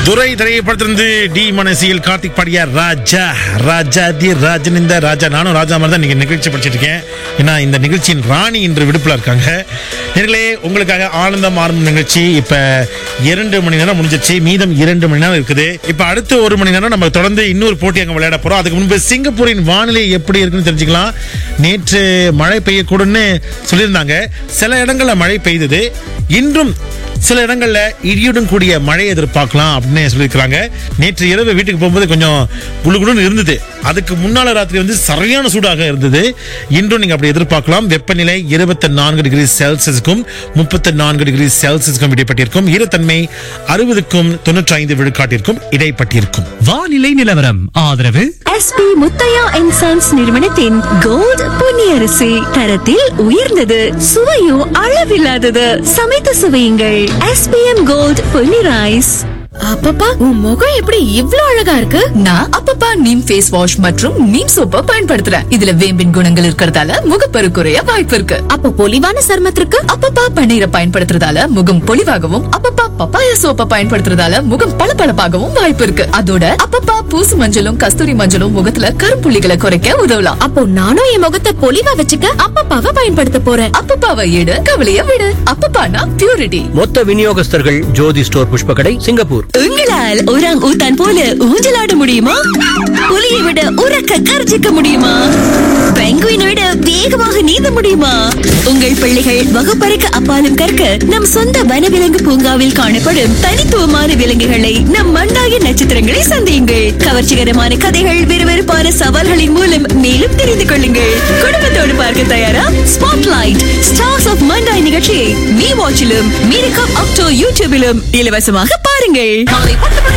துரை திரைப்படத்திலிருந்து டி மனசியில் கார்த்திக் பாடிய ராஜா ராஜா தி ராஜன் இந்த ராஜா நானும் ராஜா மாதிரி தான் நீங்க நிகழ்ச்சி படிச்சிட்டு இருக்கேன் ஏன்னா இந்த நிகழ்ச்சியின் ராணி இன்று விடுப்புல இருக்காங்க நேர்களே உங்களுக்காக ஆனந்தம் ஆரம்பம் நிகழ்ச்சி இப்ப இரண்டு மணி நேரம் முடிஞ்சிச்சு மீதம் இரண்டு மணி நேரம் இருக்குது இப்ப அடுத்த ஒரு மணி நேரம் நம்ம தொடர்ந்து இன்னொரு போட்டி அங்க விளையாட போறோம் அதுக்கு முன்பு சிங்கப்பூரின் வானிலை எப்படி இருக்குன்னு தெரிஞ்சுக்கலாம் நேற்று மழை பெய்யக்கூடும்னு சொல்லியிருந்தாங்க சில இடங்கள்ல மழை பெய்தது இன்றும் சில இடங்கள்ல இடியுடன் கூடிய மழை எதிர்பார்க்கலாம் அப்படின்னு சொல்லியிருக்கிறாங்க நேற்று இரவு வீட்டுக்கு போகும்போது கொஞ்சம் குளுகுளுன்னு இருந்தது அதுக்கு முன்னால ராத்திரி வந்து சரியான சூடாக இருந்தது இன்றும் நீங்க அப்படி எதிர்பார்க்கலாம் வெப்பநிலை இருபத்தி நான்கு டிகிரி செல்சியஸுக்கும் முப்பத்தி நான்கு டிகிரி செல்சியஸுக்கும் இடைப்பட்டிருக்கும் ஈரத்தன்மை அறுபதுக்கும் தொண்ணூற்றி ஐந்து விழுக்காட்டிற்கும் இடைப்பட்டிருக்கும் வானிலை நிலவரம் ஆதரவு எஸ்பி முத்தையா அண்ட் சன்ஸ் நிறுவனத்தின் கோல்ட் பொன்னியரிசி தரத்தில் உயர்ந்தது சுவையும் அளவில்லாதது சமைத்து சுவையுங்கள் எஸ்பிஎம் கோல்ட் பொன்னி ரைஸ் அப்பப்பா உன் முகம் எப்படி இவ்ளோ அழகா இருக்கு நான் அப்பப்பா நீம் ஃபேஸ் வாஷ் மற்றும் நீம் சோப்பை பயன்படுத்துறேன் இதுல வேம்பின் குணங்கள் இருக்கறதால முகப்பரு குறைய வாய்ப்பு இருக்கு அப்ப பொலிவான சருமத்திற்கு அப்பப்பா பன்னீரை பயன்படுத்துறதால முகம் பொலிவாகவும் அப்பப்பா பப்பாயா சோப்பை பயன்படுத்துறதால முகம் பளபளப்பாகவும் வாய்ப்பு இருக்கு அதோட அப்பப்பா பூசு மஞ்சளும் கஸ்தூரி மஞ்சளும் முகத்துல கருப்புள்ளிகளை குறைக்க உதவலாம் அப்போ நானும் என் முகத்தை பொலிவா வச்சுக்க அப்பப்பாவை பயன்படுத்த போறேன் அப்பப்பாவை எடு கவலைய விடு அப்பப்பானா பியூரிட்டி மொத்த விநியோகஸ்தர்கள் ஜோதி ஸ்டோர் புஷ்பகடை சிங்கப்பூர் உங்களால் ஒராங் ஊத்தான் போல ஊஞ்சலாட முடியுமா புலியை விட உறக்க கர்ஜிக்க முடியுமா பெங்குவினை விட வேகமாக நீந்த முடியுமா உங்கள் பிள்ளைகள் வகுப்பறைக்கு அப்பாலும் கற்க நம் சொந்த வனவிலங்கு பூங்காவில் காணப்படும் தனித்துவமான விலங்குகளை நம் மண்ணாகிய நட்சத்திரங்களை சந்தியுங்கள் கவர்ச்சிகரமான கதைகள் விறுவிறுப்பான சவால்களின் மூலம் மேலும் தெரிந்து கொள்ளுங்கள் குடும்பத்தோடு பார்க்க தயாரா ஸ்பாட்லைட் ஸ்டார்ஸ் ஆஃப் மண்டாய் நிகழ்ச்சியை மீ வாட்சிலும் மீரகம் அக்டோ யூடியூபிலும் இலவசமாக பாருங்கள்